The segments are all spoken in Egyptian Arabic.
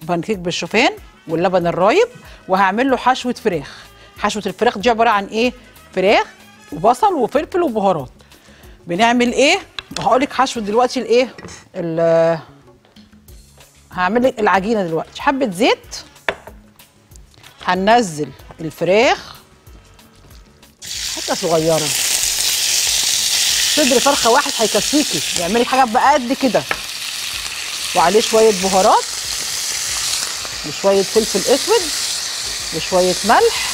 بانكيك بالشوفان واللبن الرايب وهعمل له حشوه فراخ حشوه الفراخ دي عباره عن ايه فراخ وبصل وفلفل وبهارات بنعمل ايه هقول لك حشوه دلوقتي الايه ال- هعمل لك العجينه دلوقتي حبه زيت هننزل الفراخ حته صغيره صدر فرخه واحد هيكفيكي اعملي حاجه بقى قد كده وعليه شويه بهارات وشويه فلفل اسود وشويه ملح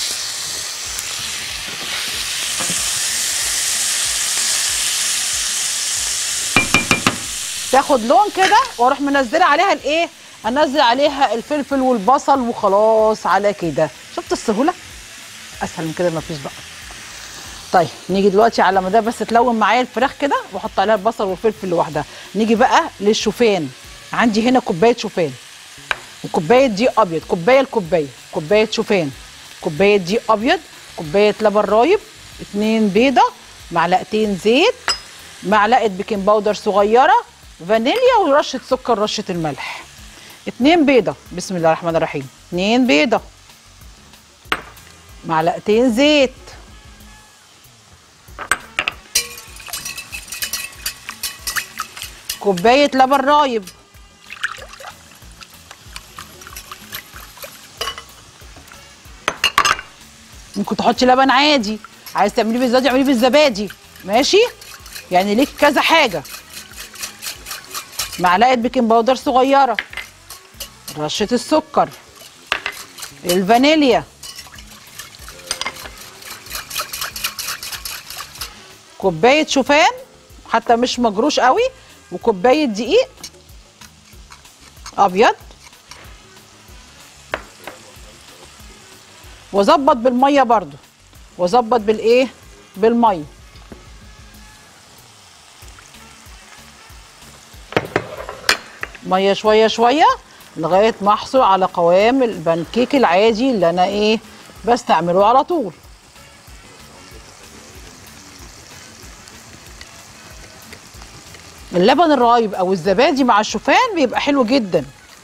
تاخد لون كده واروح منزله عليها الايه انزل عليها الفلفل والبصل وخلاص على كده شفت السهوله اسهل من كده مفيش بقى طيب نيجي دلوقتي على ما ده بس تلون معايا الفراخ كده واحط عليها البصل والفلفل لوحدها نيجي بقى للشوفان عندي هنا كوبايه شوفان وكوبايه دي ابيض كوبايه لكوبايه كوبايه شوفان كوبايه دي ابيض كوبايه لبن رايب اتنين بيضه معلقتين زيت معلقه بيكنج باودر صغيره فانيليا ورشه سكر رشه الملح اتنين بيضه بسم الله الرحمن الرحيم اتنين بيضه معلقتين زيت كوبايه لبن رايب ممكن تحطي لبن عادي عايز تعمليه بالزبادي اعمليه بالزبادي ماشي يعني ليك كذا حاجه معلقه بيكنج باودر صغيره رشه السكر الفانيليا كوبايه شوفان حتى مش مجروش قوي وكوبايه دقيق ابيض واظبط بالميه برضو واظبط بالايه بالميه ميه شويه شويه لغايه ما احصل على قوام البانكيك العادي اللي انا ايه بستعمله على طول اللبن الرايب او الزبادي مع الشوفان بيبقى حلو جدا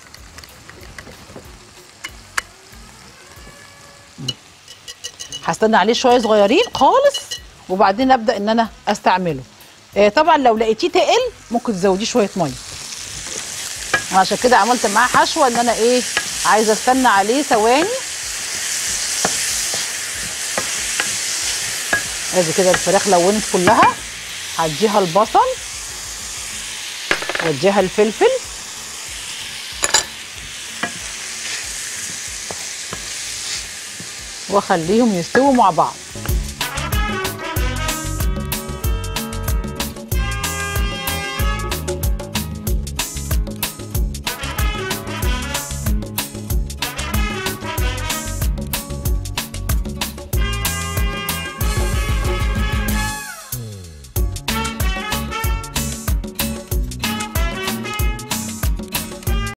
هستنى عليه شويه صغيرين خالص وبعدين ابدا ان انا استعمله آه طبعا لو لقيتيه تقل ممكن تزوديه شويه ميه عشان كده عملت معاه حشوه ان انا ايه عايزه استنى عليه ثواني ادي كده الفراخ لونت كلها هديها البصل واديها الفلفل واخليهم يستووا مع بعض